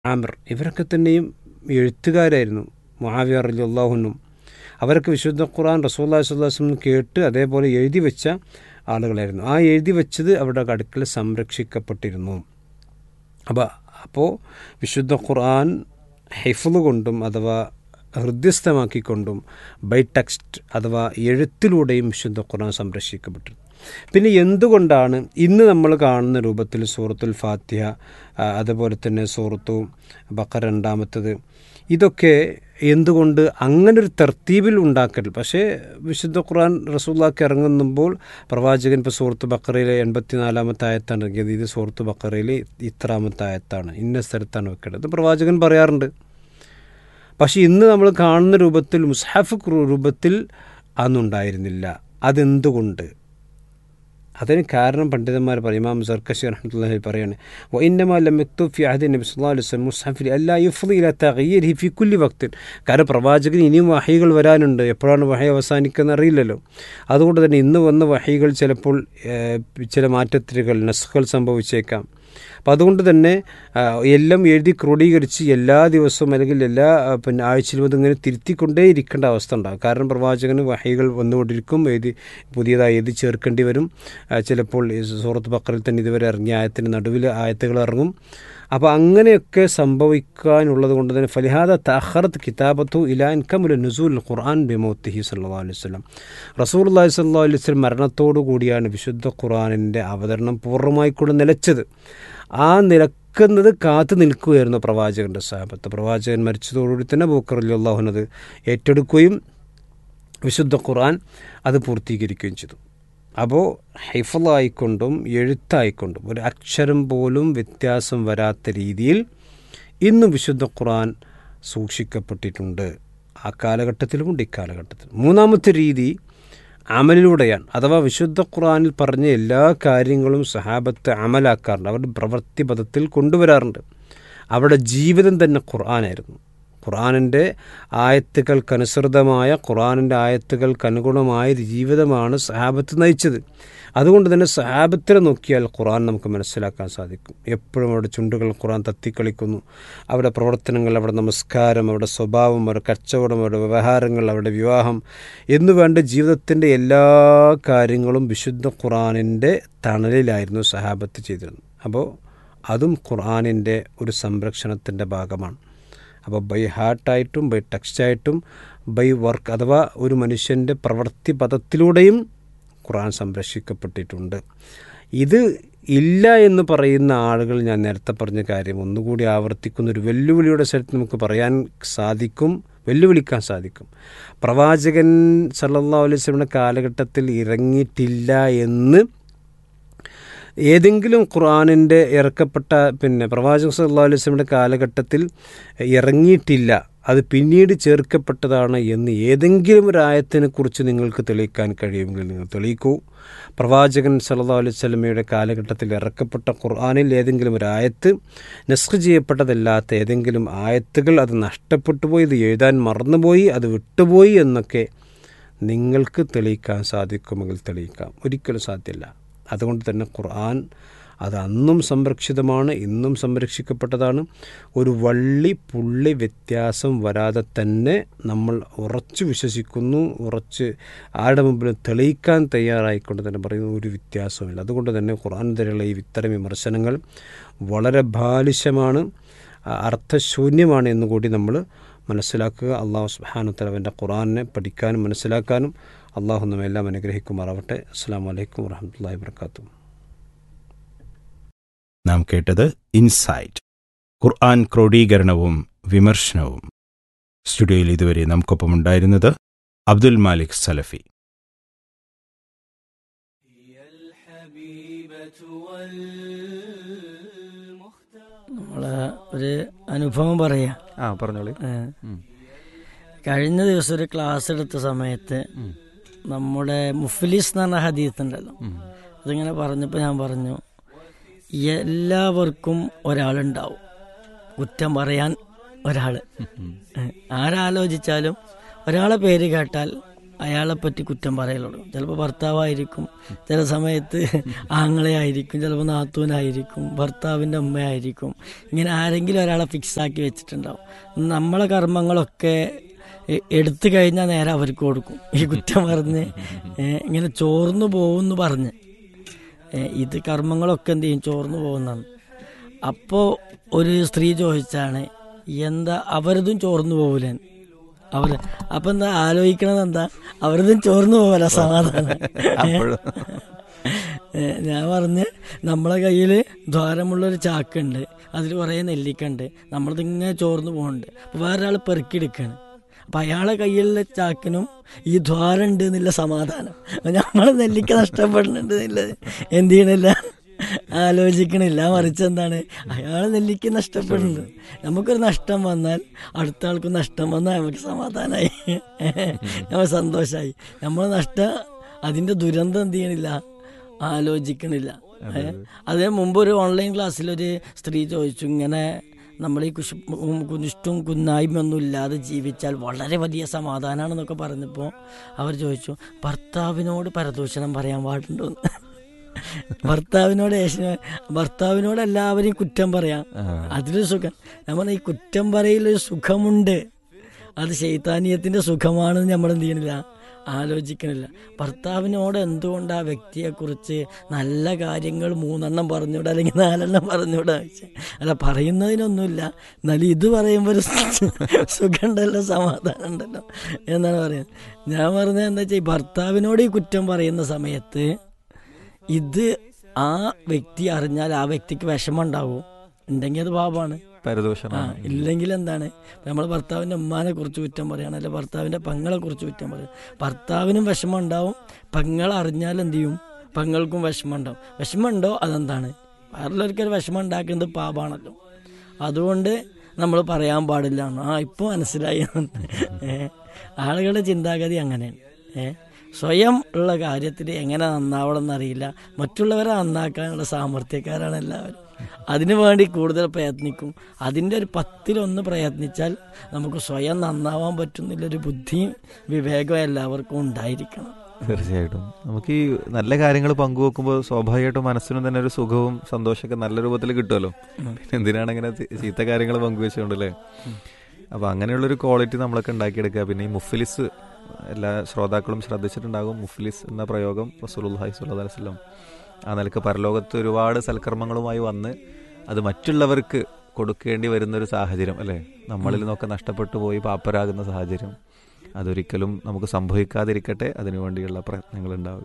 ആമിർ ഇവരൊക്കെ തന്നെയും എഴുത്തുകാരായിരുന്നു മുഹാവിയ അലി അള്ളാഹുനും അവരൊക്കെ വിശുദ്ധ ഖുർആൻ റസൂല്ലാ സ്വല്ലാസ്ലം കേട്ട് അതേപോലെ എഴുതി വെച്ച ആളുകളായിരുന്നു ആ എഴുതി വെച്ചത് അവരുടെ അടുക്കൽ സംരക്ഷിക്കപ്പെട്ടിരുന്നു അപ്പോൾ അപ്പോൾ വിശുദ്ധ ഖുർആൻ ഹെഫുല് കൊണ്ടും അഥവാ ഹൃദ്യസ്ഥമാക്കിക്കൊണ്ടും ബൈ ടെക്സ്റ്റ് അഥവാ എഴുത്തിലൂടെയും വിശുദ്ധ ഖുർആൻ സംരക്ഷിക്കപ്പെട്ടു പിന്നെ എന്തുകൊണ്ടാണ് ഇന്ന് നമ്മൾ കാണുന്ന രൂപത്തിൽ സൂറത്തുൽ ഫാത്തിഹ അതുപോലെ തന്നെ സൂറത്തു ബക്കർ രണ്ടാമത്തത് ഇതൊക്കെ എന്തുകൊണ്ട് അങ്ങനൊരു തർത്തീബിൽ ഉണ്ടാക്കൽ പക്ഷേ വിശുദ്ധ ഖുർആൻ റസൂല്ലാക്ക് ഇറങ്ങുമ്പോൾ പ്രവാചകൻ ഇപ്പോൾ സൂറത്ത് ബക്കറയിലെ എൺപത്തിനാലാമത്തെ ആയത്താണ് ഇറങ്ങിയത് ഇത് സൂറത്ത് ബക്കറയിലെ ഇത്രാമത്തെ ആയത്താണ് ഇന്ന സ്ഥലത്താണ് വെക്കേണ്ടത് പ്രവാചകൻ പറയാറുണ്ട് പക്ഷേ ഇന്ന് നമ്മൾ കാണുന്ന രൂപത്തിൽ മുസ്ഹാഫ് രൂപത്തിൽ അന്നുണ്ടായിരുന്നില്ല അതെന്തുകൊണ്ട് അതിന് കാരണം പണ്ഡിതന്മാർ പറയും ഇമാം സർക്കശി റഹ്മത്തുള്ളാഹി പറയാണ് വൈന്നമാ ലം യക്തുബ് ഫി അഹദി നബി സല്ലല്ലാഹു അലൈഹി വസല്ലം മുസ്ഹഫിൽ അല്ലാ യുഫ്ളി ഇലാ തഗ്യീരിഹി ഫി കുല്ലി വക്തിൻ കാരണം പ്രവാചകന് ഇനിയും വഹയികൾ വരാനുണ്ട് എപ്പോഴാണ് വഹി അവസാനിക്കുന്നത് അറിയില്ലല്ലോ അതുകൊണ്ട് തന്നെ ഇന്ന് വന്ന വഹയികൾ ചിലപ്പോൾ ചില മാറ്റത്തിലുകൾ നസ്ഖൽ സംഭവിച്ചേക്കാം അപ്പോൾ അതുകൊണ്ട് തന്നെ എല്ലാം എഴുതി ക്രോഡീകരിച്ച് എല്ലാ ദിവസവും അല്ലെങ്കിൽ എല്ലാ പിന്നെ ആഴ്ചയിലും അതിങ്ങനെ തിരുത്തിക്കൊണ്ടേ ഇരിക്കേണ്ട അവസ്ഥ ഉണ്ടാകും കാരണം പ്രവാചകന് വഹൈകൾ വന്നുകൊണ്ടിരിക്കും എഴുതി പുതിയതായി എഴുതി ചേർക്കേണ്ടി വരും ചിലപ്പോൾ സൂറത്ത് ബക്കറിൽ തന്നെ ഇതുവരെ ഇറങ്ങിയ ആയത്തിന് നടുവിൽ ആയത്തുകൾ ഇറങ്ങും അപ്പോൾ അങ്ങനെയൊക്കെ സംഭവിക്കാനുള്ളത് കൊണ്ട് തന്നെ ഫലിഹാദ തഹറത്ത് കിതാബത്തു ഇലാൻ കമുൽ നുസൂൽ ഖുർആൻ ബിമോത്തിഹി സല്ലാ അലൈഹി സ്വലം റസൂൽ അള്ളാഹി സല്ലാ അലൈഹി സ്വലം മരണത്തോടു കൂടിയാണ് വിശുദ്ധ ഖുർആാനിൻ്റെ അവതരണം പൂർണ്ണമായി കൂടെ നിലച്ചത് ആ നിലക്കുന്നത് കാത്തു നിൽക്കുകയായിരുന്നു പ്രവാചകൻ്റെ സാഹബത്ത് പ്രവാചകൻ മരിച്ചതോടുകൂടി തന്നെ ബൂക്കർ അള്ളാഹുനത് ഏറ്റെടുക്കുകയും വിശുദ്ധ ഖുർആൻ അത് പൂർത്തീകരിക്കുകയും ചെയ്തു അപ്പോൾ ഹൈഫലായിക്കൊണ്ടും എഴുത്തായിക്കൊണ്ടും ഒരു അക്ഷരം പോലും വ്യത്യാസം വരാത്ത രീതിയിൽ ഇന്നും വിശുദ്ധ ഖുർആൻ സൂക്ഷിക്കപ്പെട്ടിട്ടുണ്ട് ആ കാലഘട്ടത്തിലുമുണ്ട് ഇക്കാലഘട്ടത്തിലും മൂന്നാമത്തെ രീതി അമലിലൂടെയാണ് അഥവാ വിശുദ്ധ ഖുർആനിൽ പറഞ്ഞ എല്ലാ കാര്യങ്ങളും സഹാബത്ത് അമലാക്കാറുണ്ട് അവരുടെ പ്രവൃത്തി പദത്തിൽ കൊണ്ടുവരാറുണ്ട് അവരുടെ ജീവിതം തന്നെ ഖുർആനായിരുന്നു ഖുർആാനിൻ്റെ ആയത്തുകൾക്കനുസൃതമായ ഖുർആാനിൻ്റെ ആയത്തുകൾക്കനുഗുണമായ ജീവിതമാണ് സഹാബത്ത് നയിച്ചത് അതുകൊണ്ട് തന്നെ സഹാബത്തിനെ നോക്കിയാൽ ഖുർആൻ നമുക്ക് മനസ്സിലാക്കാൻ സാധിക്കും എപ്പോഴും അവിടെ ചുണ്ടുകൾ ഖുർആൻ തത്തിക്കളിക്കുന്നു അവരുടെ പ്രവർത്തനങ്ങൾ അവരുടെ നമസ്കാരം അവരുടെ സ്വഭാവം അവരുടെ കച്ചവടം അവരുടെ വ്യവഹാരങ്ങൾ അവരുടെ വിവാഹം എന്നു വേണ്ട ജീവിതത്തിൻ്റെ എല്ലാ കാര്യങ്ങളും വിശുദ്ധ ഖുർആാനിൻ്റെ തണലിലായിരുന്നു സഹാബത്ത് ചെയ്തിരുന്നത് അപ്പോൾ അതും ഖുർആാനിൻ്റെ ഒരു സംരക്ഷണത്തിൻ്റെ ഭാഗമാണ് അപ്പോൾ ബൈ ഹാർട്ടായിട്ടും ബൈ ടെക്സ്റ്റായിട്ടും ബൈ വർക്ക് അഥവാ ഒരു മനുഷ്യൻ്റെ പ്രവൃത്തി പദത്തിലൂടെയും ഖുർആൻ സംരക്ഷിക്കപ്പെട്ടിട്ടുണ്ട് ഇത് ഇല്ല എന്ന് പറയുന്ന ആളുകൾ ഞാൻ നേരത്തെ പറഞ്ഞ കാര്യം ഒന്നുകൂടി ആവർത്തിക്കുന്ന ഒരു വെല്ലുവിളിയുടെ സ്ഥലത്ത് നമുക്ക് പറയാൻ സാധിക്കും വെല്ലുവിളിക്കാൻ സാധിക്കും പ്രവാചകൻ സല്ലാ അലൈഹി സ്വലമിൻ്റെ കാലഘട്ടത്തിൽ ഇറങ്ങിയിട്ടില്ല എന്ന് ഏതെങ്കിലും ഖുർആാനിൻ്റെ ഇറക്കപ്പെട്ട പിന്നെ പ്രവാചക സല്ലാ അലൈഹി സ്വലമിൻ്റെ കാലഘട്ടത്തിൽ ഇറങ്ങിയിട്ടില്ല അത് പിന്നീട് ചേർക്കപ്പെട്ടതാണ് എന്ന് ഏതെങ്കിലും ഒരു ആയത്തിനെ കുറിച്ച് നിങ്ങൾക്ക് തെളിയിക്കാൻ കഴിയുമെങ്കിൽ നിങ്ങൾ തെളിയിക്കൂ പ്രവാചകൻ സല്ലാ അലൈഹി സ്വലമയുടെ കാലഘട്ടത്തിൽ ഇറക്കപ്പെട്ട ഖുർആാനിൽ ഏതെങ്കിലും ഒരു ആയത്ത് നസ്ഖ് ചെയ്യപ്പെട്ടതല്ലാത്ത ഏതെങ്കിലും ആയത്തുകൾ അത് നഷ്ടപ്പെട്ടു പോയി ഇത് എഴുതാൻ മറന്നുപോയി അത് വിട്ടുപോയി എന്നൊക്കെ നിങ്ങൾക്ക് തെളിയിക്കാൻ സാധിക്കുമെങ്കിൽ തെളിയിക്കാം ഒരിക്കലും സാധ്യമല്ല അതുകൊണ്ട് തന്നെ ഖുർആൻ അത് അന്നും സംരക്ഷിതമാണ് ഇന്നും സംരക്ഷിക്കപ്പെട്ടതാണ് ഒരു വള്ളി പുള്ളി വ്യത്യാസം വരാതെ തന്നെ നമ്മൾ ഉറച്ചു വിശ്വസിക്കുന്നു ഉറച്ച് ആരുടെ മുമ്പിൽ തെളിയിക്കാൻ തയ്യാറായിക്കൊണ്ട് തന്നെ പറയുന്ന ഒരു വ്യത്യാസവുമില്ല അതുകൊണ്ട് തന്നെ ഖുർആൻ തരെയുള്ള ഈ ഇത്തരം വിമർശനങ്ങൾ വളരെ ബാലിശമാണ് അർത്ഥശൂന്യമാണ് എന്നുകൂടി നമ്മൾ മനസ്സിലാക്കുക അള്ളാഹു സുബാനു തലവൻ്റെ ഖുറാനെ പഠിക്കാനും മനസ്സിലാക്കാനും അള്ളാഹു നമ്മെല്ലാം അനുഗ്രഹിക്കുമാറാവട്ടെ അസ്സാം വലൈക്കും വാഹമത്തല്ലാ വർക്കാത്തു നാം കേട്ടത് ഇൻസൈറ്റ് ഖുർആൻ ക്രോഡീകരണവും വിമർശനവും സ്റ്റുഡിയോയിൽ ഇതുവരെ നമുക്കൊപ്പമുണ്ടായിരുന്നത് അബ്ദുൽ മാലിക് സലഫി നമ്മളെ ഒരു അനുഭവം പറയാ ആ പറഞ്ഞോളി കഴിഞ്ഞ ദിവസം ഒരു ക്ലാസ് എടുത്ത സമയത്ത് നമ്മുടെ മുഫ്ലിസ് എന്ന് പറഞ്ഞ ഹദീത്ത് ഉണ്ടല്ലോ അതിങ്ങനെ പറഞ്ഞപ്പോൾ ഞാൻ പറഞ്ഞു എല്ലാവർക്കും ഒരാളുണ്ടാവും കുറ്റം പറയാൻ ഒരാൾ ആരാലോചിച്ചാലും ഒരാളെ പേര് കേട്ടാൽ അയാളെ പറ്റി കുറ്റം പറയലുള്ളൂ ചിലപ്പോൾ ഭർത്താവായിരിക്കും ചില സമയത്ത് ആങ്ങളെയായിരിക്കും ചിലപ്പോൾ നാത്തൂനായിരിക്കും ഭർത്താവിൻ്റെ അമ്മയായിരിക്കും ഇങ്ങനെ ആരെങ്കിലും ഒരാളെ ഫിക്സ് ആക്കി വെച്ചിട്ടുണ്ടാവും നമ്മളെ കർമ്മങ്ങളൊക്കെ എ- എടുത്തു കഴിഞ്ഞാൽ നേരെ അവർക്ക് കൊടുക്കും ഈ കുറ്റം പറഞ്ഞ് ഏ, ഇങ്ങനെ ചോർന്നു പോകുമെന്ന് പറഞ്ഞ് ഏ, ഇത് കർമ്മങ്ങളൊക്കെ എന്ത് ചെയ്യും ചോർന്നു പോകുന്നതാണ് അപ്പോൾ ഒരു സ്ത്രീ ചോദിച്ചാണ് എന്താ അവരതും ചോർന്നു പോകൂലേ അവര് അപ്പൊ എന്താ ആലോചിക്കണത് എന്താ അവരതും ചോർന്നു പോകല സമാധാനം ഏ, ഞാൻ പറഞ്ഞ് നമ്മളെ കയ്യിൽ ദ്വാരമുള്ളൊരു ചാക്കുണ്ട് അതിൽ കുറേ നെല്ലിക്കുണ്ട് നമ്മളതിങ്ങനെ ചോർന്നു പോകുന്നുണ്ട് അപ്പോൾ വേറൊരാൾ പെറുക്കിയെടുക്കുകയാണ് അപ്പം അയാളെ കയ്യിലുള്ള ചാക്കിനും ഈ ദ്വാരം ഉണ്ട് എന്നുള്ള സമാധാനം നമ്മൾ നെല്ലിക്ക നഷ്ടപ്പെടുന്നുണ്ട് എന്നുള്ളത് എന്ത് ചെയ്യണില്ല ആലോചിക്കണില്ല മറിച്ച് എന്താണ് അയാൾ നെല്ലിക്ക് നഷ്ടപ്പെടുന്നത് നമുക്കൊരു നഷ്ടം വന്നാൽ അടുത്ത ആൾക്ക് നഷ്ടം വന്നാൽ നമുക്ക് സമാധാനമായി നമ്മൾ സന്തോഷമായി നമ്മൾ നഷ്ടം അതിൻ്റെ ദുരന്തം എന്ത് ചെയ്യണില്ല ആലോചിക്കണില്ല ഏ? അതേ മുമ്പ് ഒരു ഓൺലൈൻ ക്ലാസ്സിൽ ഒരു സ്ത്രീ ചോദിച്ചു ഇങ്ങനെ നമ്മൾ ഈ കുശു കുനിഷ്ടും കുന്നായ്മയൊന്നും ഇല്ലാതെ ജീവിച്ചാൽ വളരെ വലിയ സമാധാനമാണെന്നൊക്കെ പറഞ്ഞപ്പോൾ അവർ ചോദിച്ചു ഭർത്താവിനോട് പരദൂഷണം പറയാൻ പാടുണ്ടോന്ന് ഭർത്താവിനോട് ഏഷ്യ- ഭർത്താവിനോട് എല്ലാവരെയും കുറ്റം പറയാം അതിലൊരു സുഖം നമ്മൾ ഈ കുറ്റം പറയലൊരു സുഖമുണ്ട് അത് ശൈതാനീയത്തിന്റെ സുഖമാണെന്ന് നമ്മൾ എന്ത് ചെയ്യണില്ല ആലോചിക്കണില്ല ഭർത്താവിനോട് എന്തുകൊണ്ട് ആ വ്യക്തിയെക്കുറിച്ച് നല്ല കാര്യങ്ങൾ മൂന്നെണ്ണം പറഞ്ഞൂടാ അല്ലെങ്കിൽ നാലെണ്ണം പറഞ്ഞൂടാ ചോദിച്ചാ. അല്ല പറയുന്നതിനൊന്നുമില്ല എന്നാലും ഇത് പറയുമ്പോൾ ഒരു സുഖമുണ്ടല്ലോ സമാധാനം ഉണ്ടല്ലോ എന്നാണ് പറയുന്നത് ഞാൻ പറഞ്ഞത് എന്താ വെച്ചാൽ ഈ ഭർത്താവിനോട് ഈ കുറ്റം പറയുന്ന സമയത്ത് ഇത് ആ വ്യക്തി അറിഞ്ഞാൽ ആ വ്യക്തിക്ക് വിഷമം ഉണ്ടാവും ഉണ്ടെങ്കിൽ അത് പാപമാണ് ആ പരദോഷമാണ് ഇല്ലെങ്കിൽ എന്താണ് നമ്മൾ ഭർത്താവിൻ്റെ ഉമ്മാനെ കുറിച്ച് കുറ്റം പറയണം അല്ലെ ഭർത്താവിൻ്റെ പെങ്ങളെ കുറിച്ച് കുറ്റം പറയും ഭർത്താവിനും വിഷമം ഉണ്ടാവും പെങ്ങൾ അറിഞ്ഞാൽ എന്ത് ചെയ്യും പെങ്ങൾക്കും വിഷമം ഉണ്ടാവും വിഷമം ഉണ്ടോ അതെന്താണ് വേറെല്ലാവർക്കൊരു വിഷമം ഉണ്ടാക്കുന്നത് പാപാണല്ലോ അതുകൊണ്ട് നമ്മൾ പറയാൻ പാടില്ല എന്ന്. ആ ഇപ്പോൾ മനസ്സിലായി ഏ ആളുകളുടെ ചിന്താഗതി അങ്ങനെയാണ് ഏ സ്വയം ഉള്ള കാര്യത്തിൽ എങ്ങനെ നന്നാവണം എന്നറിയില്ല മറ്റുള്ളവരെ നന്നാക്കാനുള്ള സാമർഥ്യക്കാരാണ് എല്ലാവരും അതിനു വേണ്ടി കൂടുതൽ പ്രയത്നിക്കും അതിൻ്റെ ഒരു പത്തിലൊന്ന് പ്രയത്നിച്ചാൽ നമുക്ക് സ്വയം നന്നാവാൻ പറ്റുന്നില്ലൊരു ബുദ്ധിയും വിവേകവും എല്ലാവർക്കും ഉണ്ടായിരിക്കണം തീർച്ചയായിട്ടും നമുക്ക് ഈ നല്ല കാര്യങ്ങൾ പങ്കുവെക്കുമ്പോൾ സ്വാഭാവികമായിട്ടും മനസ്സിനും തന്നെ ഒരു സുഖവും സന്തോഷമൊക്കെ നല്ല രൂപത്തിൽ കിട്ടുമല്ലോ പിന്നെ എന്തിനാണ് അങ്ങനെ ചീ- ചീത്ത കാര്യങ്ങൾ പങ്കുവെച്ചുകൊണ്ടല്ലേ അപ്പൊ അങ്ങനെയുള്ളൊരു ക്വാളിറ്റി നമ്മളൊക്കെ ഉണ്ടാക്കിയെടുക്കുക പിന്നെ ഈ മുഫ്ലിസ് എല്ലാ ശ്രോതാക്കളും ശ്രദ്ധിച്ചിട്ടുണ്ടാകും മുഫ്ലിസ് എന്ന പ്രയോഗം റസൂലുള്ളാഹി സ്വല്ലല്ലാഹു അലൈഹി വസല്ലം ആ നിലക്ക് പരലോകത്ത് ഒരുപാട് സൽക്കർമ്മങ്ങളുമായി വന്ന് അത് മറ്റുള്ളവർക്ക് കൊടുക്കേണ്ടി വരുന്ന ഒരു സാഹചര്യം അല്ലേ നമ്മളിൽ നിന്നൊക്കെ നഷ്ടപ്പെട്ടു പോയി പാപ്പരാകുന്ന സാഹചര്യം അതൊരിക്കലും നമുക്ക് സംഭവിക്കാതിരിക്കട്ടെ അതിനുവേണ്ടിയുള്ള പ്രയത്നങ്ങൾ ഉണ്ടാവുക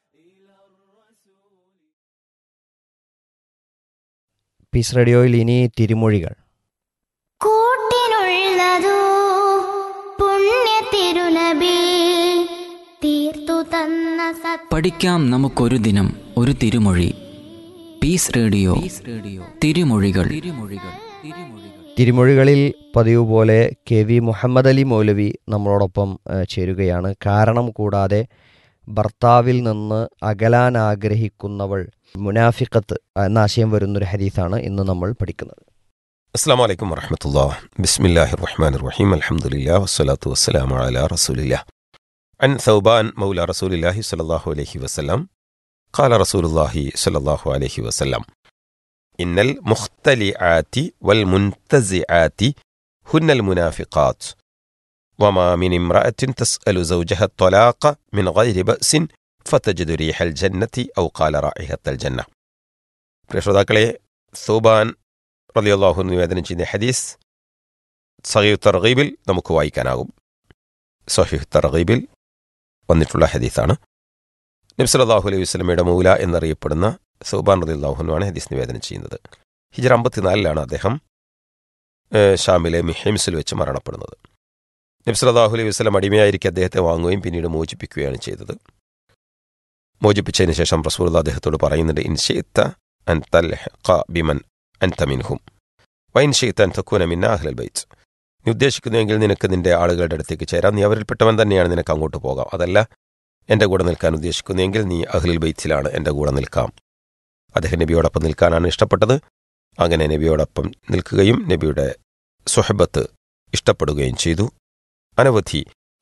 പീസ് റേഡിയോയിൽ ഇനി തിരുമൊഴികൾ കൂട്ടിനുള്ളതോ പുണ്യ തിരുനബി തീർത്തു തന്ന സത് പഠിക്കാം നമുക്കൊരു ദിനം ഒരു തിരുമൊഴി പീസ് റേഡിയോ റേഡിയോ തിരുമൊഴികൾ തിരുമൊഴികൾ തിരുമൊഴികൾ തിരുമൊഴികളിൽ പതിവ് പോലെ കെ വി മുഹമ്മദ് അലി മൗലവി നമ്മളോടൊപ്പം ഏഹ്, ചേരുകയാണ് കാരണം കൂടാതെ ഭർത്താവിൽ നിന്ന് അകലാൻ ആഗ്രഹിക്കുന്നവൾ മുനാഫിക്കത്ത് എന്ന ആശയം വരുന്നൊരു ഹദീസാണ് ഇന്ന് നമ്മൾ പഠിക്കുന്നത് السلام عليكم ورحمة الله بسم الله الرحمن الرحيم الحمد لله والصلاة والسلام على رسول الله عن ثوبان مولى رسول الله صلى الله عليه وسلم قال رسول الله صلى الله عليه وسلم إن المختلعات والمنتزعات هن المنافقات وما من امرأة تسأل زوجها الطلاق من غير بأس فتجد ريح الجنة أو قال رائحة الجنة പ്രിയശ്രോതാക്കളെ സൗബാൻ റലിയല്ലാഹു നിവേദനം ചെയ്യുന്ന ഹദീസ് സഹീഹ് തർഗീബിൽ നമുക്ക് വായിക്കാനാകും സഹീഹ് തർഗീബിൽ വന്നിട്ടുള്ള ഹദീസാണ് നബ്സലാഹു അലൈഹി വസ്ലമയുടെ മൗല എന്നറിയപ്പെടുന്ന സൗബാൻ റലിയല്ലാഹുനുമാണ് ഹദീസ് നിവേദനം ചെയ്യുന്നത് ഹിജർ അമ്പത്തിനാലിലാണ് അദ്ദേഹം ഏഹ്, ഷാമിലെ മിഹിംസിൽ വെച്ച് മരണപ്പെടുന്നത് നബ്സലാഹു അലൈഹി വസ്ലം അടിമയായിരിക്കെ അദ്ദേഹത്തെ വാങ്ങുകയും പിന്നീട് മോചിപ്പിക്കുകയാണ് ചെയ്തത് മോചിപ്പിച്ചതിന് ശേഷം റസൂൽ അദ്ദേഹത്തോട് പറയുന്നുണ്ട് ഇൻഷേത്ത അൻ തൽഹഖ ബിമൻ അൻത മിൻഹും വൈൻ ഷെയ്ത്ത് അൻ തക്കൂന മിന്ന അഹ്ലൽ ബൈത്ത് നീ ഉദ്ദേശിക്കുന്നുവെങ്കിൽ നിനക്ക് നിന്റെ ആളുകളുടെ അടുത്തേക്ക് ചേരാം നീ അവരിൽപ്പെട്ടവൻ തന്നെയാണ് നിനക്ക് അങ്ങോട്ട് പോകാം അതല്ല എൻ്റെ കൂടെ നിൽക്കാൻ ഉദ്ദേശിക്കുന്നെങ്കിൽ നീ അഹ്ലിൽ ബൈത്തിലാണ് എൻ്റെ കൂടെ നിൽക്കാം അദ്ദേഹം നബിയോടൊപ്പം നിൽക്കാനാണ് ഇഷ്ടപ്പെട്ടത് അങ്ങനെ നബിയോടൊപ്പം നിൽക്കുകയും നബിയുടെ സുഹബത്ത് ഇഷ്ടപ്പെടുകയും ചെയ്തു അനവധി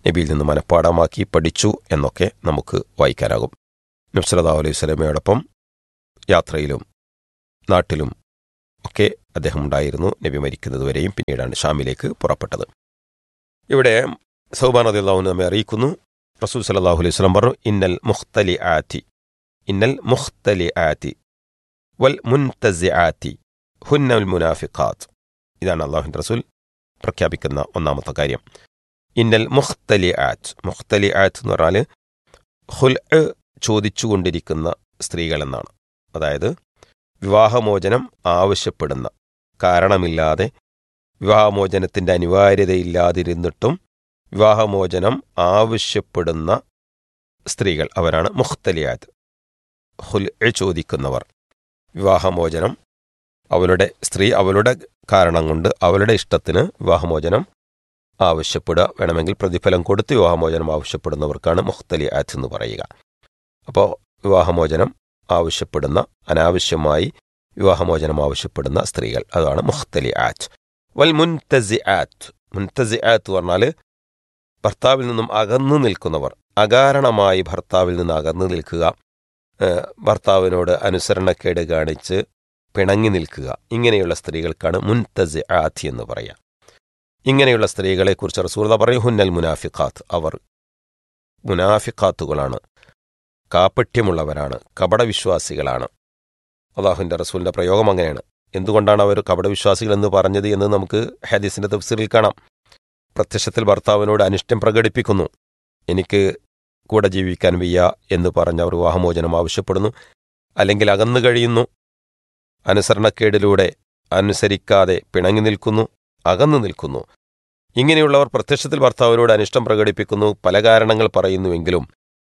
നബിയിൽ നിന്ന് മനഃപ്പാടമാക്കി പഠിച്ചു എന്നൊക്കെ നമുക്ക് വായിക്കാനാകും നബ്സല്ലാ അലൈഹി സ്വലമയോടൊപ്പം യാത്രയിലും നാട്ടിലും ഒക്കെ അദ്ദേഹം ഉണ്ടായിരുന്നു നബി മരിക്കുന്നതുവരെയും പിന്നീടാണ് ഷാമിലേക്ക് പുറപ്പെട്ടത് ഇവിടെ സൗബാൻ അദിള്ളാഹുന് നമ്മെ അറിയിക്കുന്നു റസൂൽ സല്ലാഹു അലൈഹി സ്വലം പറഞ്ഞു ഇന്നൽ മുഖ്തലി ആറ്റി ഇന്നൽ മുഖ്തലി ആറ്റി വൽ മുൻതസി ആറ്റി ഹുന്നൽ മുനാഫിഖാത്ത് ഇതാണ് അള്ളാഹുൻ റസൂൽ പ്രഖ്യാപിക്കുന്ന ഒന്നാമത്തെ കാര്യം ഇന്നൽ മുഖ്തലി ആറ്റ് മുഖ്തലി ആറ്റ് എന്ന് പറഞ്ഞാൽ ഹുൽ ചോദിച്ചുകൊണ്ടിരിക്കുന്ന സ്ത്രീകൾ എന്നാണ് അതായത് വിവാഹമോചനം ആവശ്യപ്പെടുന്ന കാരണമില്ലാതെ വിവാഹമോചനത്തിൻ്റെ അനിവാര്യതയില്ലാതിരുന്നിട്ടും വിവാഹമോചനം ആവശ്യപ്പെടുന്ന സ്ത്രീകൾ അവരാണ് മുഖ്തലിയാത് ഹുൽ ചോദിക്കുന്നവർ വിവാഹമോചനം അവളുടെ സ്ത്രീ അവളുടെ കാരണം കൊണ്ട് അവളുടെ ഇഷ്ടത്തിന് വിവാഹമോചനം ആവശ്യപ്പെടുക വേണമെങ്കിൽ പ്രതിഫലം കൊടുത്ത് വിവാഹമോചനം ആവശ്യപ്പെടുന്നവർക്കാണ് മുഖ്തലി ആത്ത് എന്ന് പറയുക അപ്പോൾ വിവാഹമോചനം ആവശ്യപ്പെടുന്ന അനാവശ്യമായി വിവാഹമോചനം ആവശ്യപ്പെടുന്ന സ്ത്രീകൾ അതാണ് മുഖ്തലി ആറ്റ് വൽ മുൻതസി ആറ്റ് മുൻതസി ആത്ത് പറഞ്ഞാൽ ഭർത്താവിൽ നിന്നും അകന്നു നിൽക്കുന്നവർ അകാരണമായി ഭർത്താവിൽ നിന്ന് അകന്നു നിൽക്കുക ഭർത്താവിനോട് അനുസരണക്കേട് കാണിച്ച് പിണങ്ങി നിൽക്കുക ഇങ്ങനെയുള്ള സ്ത്രീകൾക്കാണ് മുൻതസി ആത്തി എന്ന് പറയാം ഇങ്ങനെയുള്ള സ്ത്രീകളെക്കുറിച്ച് റസൂർദ പറയും ഹുന്നൽ മുനാഫിഖാത്ത് അവർ മുനാഫിഖാത്തുകളാണ് കാപ്പട്യമുള്ളവരാണ് കപടവിശ്വാസികളാണ് അള്ളാഹുവിൻ്റെ റസൂലിൻ്റെ പ്രയോഗം അങ്ങനെയാണ് എന്തുകൊണ്ടാണ് അവർ കപടവിശ്വാസികൾ എന്ന് പറഞ്ഞത് എന്ന് നമുക്ക് ഹദീസിൻ്റെ തഫ്സീറിൽ കാണാം പ്രത്യക്ഷത്തിൽ ഭർത്താവിനോട് അനിഷ്ടം പ്രകടിപ്പിക്കുന്നു എനിക്ക് കൂടെ ജീവിക്കാൻ വയ്യ എന്ന് പറഞ്ഞ് അവർ വിവാഹമോചനം ആവശ്യപ്പെടുന്നു അല്ലെങ്കിൽ അകന്നു കഴിയുന്നു അനുസരണക്കേടിലൂടെ അനുസരിക്കാതെ പിണങ്ങി നിൽക്കുന്നു അകന്നു നിൽക്കുന്നു ഇങ്ങനെയുള്ളവർ പ്രത്യക്ഷത്തിൽ ഭർത്താവിനോട് അനിഷ്ടം പ്രകടിപ്പിക്കുന്നു പല കാരണങ്ങൾ പറയുന്നുവെങ്കിലും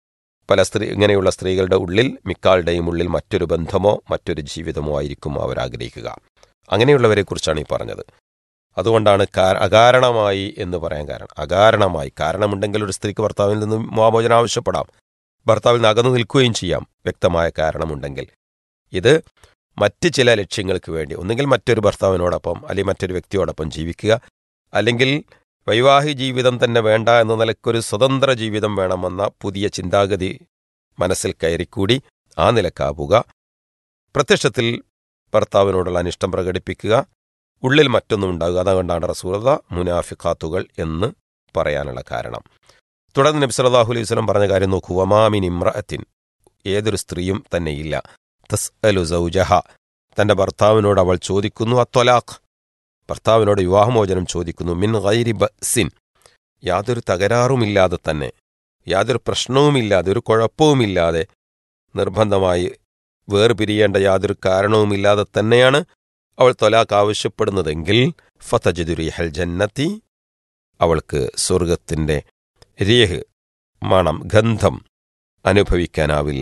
പല സ്ത്രീ ഇങ്ങനെയുള്ള സ്ത്രീകളുടെ ഉള്ളിൽ മിക്കാളുടെയും ഉള്ളിൽ മറ്റൊരു ബന്ധമോ മറ്റൊരു ജീവിതമോ ആയിരിക്കും അവർ ആഗ്രഹിക്കുക അങ്ങനെയുള്ളവരെക്കുറിച്ചാണ് ഈ പറഞ്ഞത് അതുകൊണ്ടാണ് അകാരണമായി എന്ന് പറയാൻ കാരണം അകാരണമായി കാരണമുണ്ടെങ്കിൽ ഒരു സ്ത്രീക്ക് ഭർത്താവിൽ നിന്നും മോചനം ആവശ്യപ്പെടാം ഭർത്താവിൽ നിന്ന് അകന്നു നിൽക്കുകയും ചെയ്യാം വ്യക്തമായ കാരണമുണ്ടെങ്കിൽ ഇത് മറ്റ് ചില ലക്ഷ്യങ്ങൾക്ക് വേണ്ടി ഒന്നുകിൽ മറ്റൊരു ഭർത്താവിനോടൊപ്പം അല്ലെങ്കിൽ മറ്റൊരു വ്യക്തിയോടൊപ്പം ജീവിക്കുക അല്ലെങ്കിൽ വൈവാഹിക ജീവിതം തന്നെ വേണ്ട എന്ന നിലക്കൊരു സ്വതന്ത്ര ജീവിതം വേണമെന്ന പുതിയ ചിന്താഗതി മനസ്സിൽ കയറിക്കൂടി ആ നിലക്കാവുക പ്രത്യക്ഷത്തിൽ ഭർത്താവിനോടുള്ള അനിഷ്ടം പ്രകടിപ്പിക്കുക ഉള്ളിൽ മറ്റൊന്നും ഉണ്ടാകുക അതുകൊണ്ടാണ് റസൂലത മുനാഫിഖാത്തുകൾ എന്ന് പറയാനുള്ള കാരണം തുടർന്ന് നബി സല്ലല്ലാഹു അലൈഹി വസല്ലം പറഞ്ഞ കാര്യം നോക്കൂ വമാമിൻ ഇമ്രഅത്തിൻ ഏതൊരു സ്ത്രീയും തന്നെയില്ല തസ് അലു സൗജഹ തന്റെ ഭർത്താവിനോട് അവൾ ചോദിക്കുന്നു അത്വലാഖ് ഭർത്താവിനോട് വിവാഹമോചനം ചോദിക്കുന്നു മിൻ ഗൈരി ബസിൻ യാതൊരു തകരാറുമില്ലാതെ തന്നെ യാതൊരു പ്രശ്നവുമില്ലാതെ ഒരു കുഴപ്പവുമില്ലാതെ നിർബന്ധമായി വേർപിരിയേണ്ട യാതൊരു കാരണവുമില്ലാതെ തന്നെയാണ് അവൾ തൊലാഖ് ആവശ്യപ്പെടുന്നതെങ്കിൽ ഫതജുരിഹൽ ജന്നത്തി അവൾക്ക് സ്വർഗത്തിൻ്റെ രേഹ് മണം ഗന്ധം അനുഭവിക്കാനാവില്ല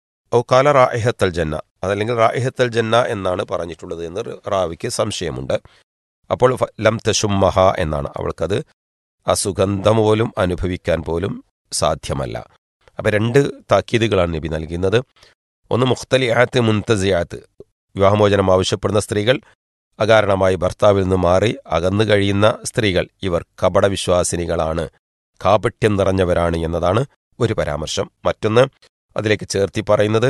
ഓ കാല റായിഹത്തൽ ജന്ന അതല്ലെങ്കിൽ റായിഹത്തൽ ജന്ന എന്നാണ് പറഞ്ഞിട്ടുള്ളത് എന്ന് റാവിക്ക് സംശയമുണ്ട് അപ്പോൾ ലം തശുമ്മഹ എന്നാണ് അവൾക്കത് അസുഗന്ധം പോലും അനുഭവിക്കാൻ പോലും സാധ്യമല്ല അപ്പം രണ്ട് താക്കീതുകളാണ് നബി നൽകുന്നത് ഒന്ന് മുഖ്തലിയാത്ത് മുൻതസിയാത്ത് വിവാഹമോചനം ആവശ്യപ്പെടുന്ന സ്ത്രീകൾ അകാരണമായി ഭർത്താവിൽ നിന്ന് മാറി അകന്നു കഴിയുന്ന സ്ത്രീകൾ ഇവർ കപടവിശ്വാസിനികളാണ് കാപട്യം നിറഞ്ഞവരാണ് എന്നതാണ് ഒരു പരാമർശം മറ്റൊന്ന് അതിലേക്ക് ചേർത്തി പറയുന്നത്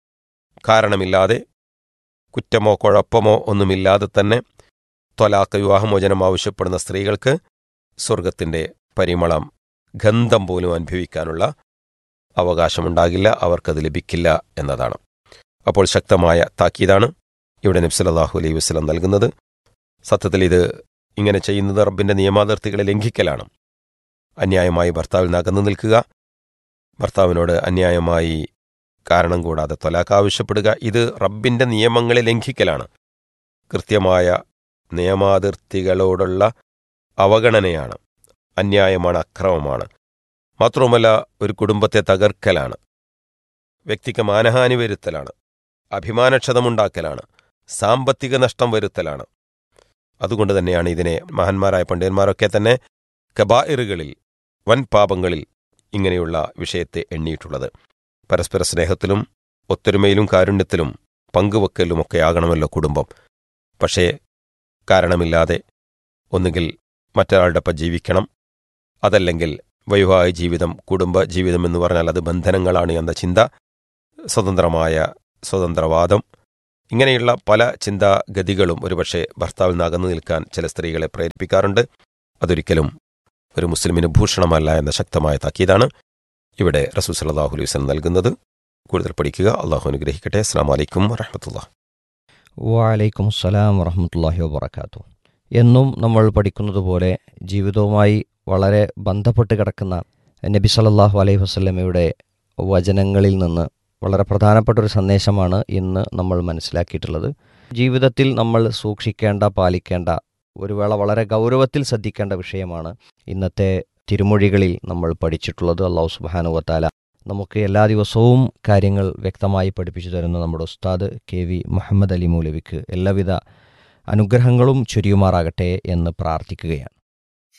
കാരണമില്ലാതെ കുറ്റമോ കുഴപ്പമോ ഒന്നുമില്ലാതെ തന്നെ ത്വലാക്ക് വിവാഹമോചനം ആവശ്യപ്പെടുന്ന സ്ത്രീകൾക്ക് സ്വർഗത്തിൻ്റെ പരിമളം ഗന്ധം പോലും അനുഭവിക്കാനുള്ള അവകാശമുണ്ടാകില്ല അവർക്കത് ലഭിക്കില്ല എന്നതാണ് അപ്പോൾ ശക്തമായ താക്കീതാണ് ഇവിടെ നബ്സലാഹു അലൈഹി വസ്ലം നൽകുന്നത് സത്യത്തിൽ ഇത് ഇങ്ങനെ ചെയ്യുന്നത് റബ്ബിന്റെ നിയമാതിർത്തികളെ ലംഘിക്കലാണ് അന്യായമായി ഭർത്താവിൽ നിന്ന് അകന്നു നിൽക്കുക ഭർത്താവിനോട് അന്യായമായി കാരണം കൂടാതെ തൊലാക്ക് ആവശ്യപ്പെടുക ഇത് റബ്ബിന്റെ നിയമങ്ങളെ ലംഘിക്കലാണ് കൃത്യമായ നിയമാതിർത്തികളോടുള്ള അവഗണനയാണ് അന്യായമാണ് അക്രമമാണ് മാത്രവുമല്ല ഒരു കുടുംബത്തെ തകർക്കലാണ് വ്യക്തിക്ക് മാനഹാനി വരുത്തലാണ് അഭിമാനക്ഷതമുണ്ടാക്കലാണ് സാമ്പത്തിക നഷ്ടം വരുത്തലാണ് അതുകൊണ്ട് തന്നെയാണ് ഇതിനെ മഹാന്മാരായ പണ്ഡിതന്മാരൊക്കെ തന്നെ കബായിറുകളിൽ വൻ പാപങ്ങളിൽ ഇങ്ങനെയുള്ള വിഷയത്തെ എണ്ണിയിട്ടുള്ളത് പരസ്പര സ്നേഹത്തിലും ഒത്തൊരുമയിലും കാരുണ്യത്തിലും പങ്കുവെക്കലുമൊക്കെ ആകണമല്ലോ കുടുംബം പക്ഷേ കാരണമില്ലാതെ ഒന്നുകിൽ മറ്റൊരാളുടെ ഒപ്പം ജീവിക്കണം അതല്ലെങ്കിൽ വൈവാഹിക ജീവിതം കുടുംബ ജീവിതം എന്ന് പറഞ്ഞാൽ അത് ബന്ധനങ്ങളാണ് എന്ന ചിന്ത സ്വതന്ത്രമായ സ്വതന്ത്രവാദം ഇങ്ങനെയുള്ള പല ചിന്താഗതികളും ഒരുപക്ഷെ ഭർത്താവിൽ നിന്ന് അകന്നു നിൽക്കാൻ ചില സ്ത്രീകളെ പ്രേരിപ്പിക്കാറുണ്ട് അതൊരിക്കലും ഒരു മുസ്ലിമിന് ഭൂഷണമല്ല എന്ന ശക്തമായ താക്കീതാണ് ഇവിടെ റസൂൽ സല്ലാഹു അലൈഹി വസല്ലം നൽകുന്നത് കൂടുതൽ പഠിക്കുക അള്ളാഹു അനുഗ്രഹിക്കട്ടെ അസ്സാം വലൈക്കും വറഹമത്തുള്ള വാലൈക്കും അസ്സലാം വറഹമത്തല്ലാഹി വബർക്കാത്തു എന്നും നമ്മൾ പഠിക്കുന്നത് പോലെ ജീവിതവുമായി വളരെ ബന്ധപ്പെട്ട് കിടക്കുന്ന നബി സല്ലല്ലാഹു അലൈഹി വസല്ലമയുടെ വചനങ്ങളിൽ നിന്ന് വളരെ പ്രധാനപ്പെട്ട ഒരു സന്ദേശമാണ് ഇന്ന് നമ്മൾ മനസ്സിലാക്കിയിട്ടുള്ളത് ജീവിതത്തിൽ നമ്മൾ സൂക്ഷിക്കേണ്ട പാലിക്കേണ്ട ഒരു വേള വളരെ ഗൗരവത്തിൽ ശ്രദ്ധിക്കേണ്ട വിഷയമാണ് ഇന്നത്തെ തിരുമൊഴികളിൽ നമ്മൾ പഠിച്ചിട്ടുള്ളത് അള്ളാഹു സുബാനുവത്താല നമുക്ക് എല്ലാ ദിവസവും കാര്യങ്ങൾ വ്യക്തമായി പഠിപ്പിച്ചു തരുന്ന നമ്മുടെ ഉസ്താദ് കെ വി മുഹമ്മദ് അലി മൗലവിക്ക് എല്ലാവിധ അനുഗ്രഹങ്ങളും ചൊരിയുമാറാകട്ടെ എന്ന് പ്രാർത്ഥിക്കുകയാണ്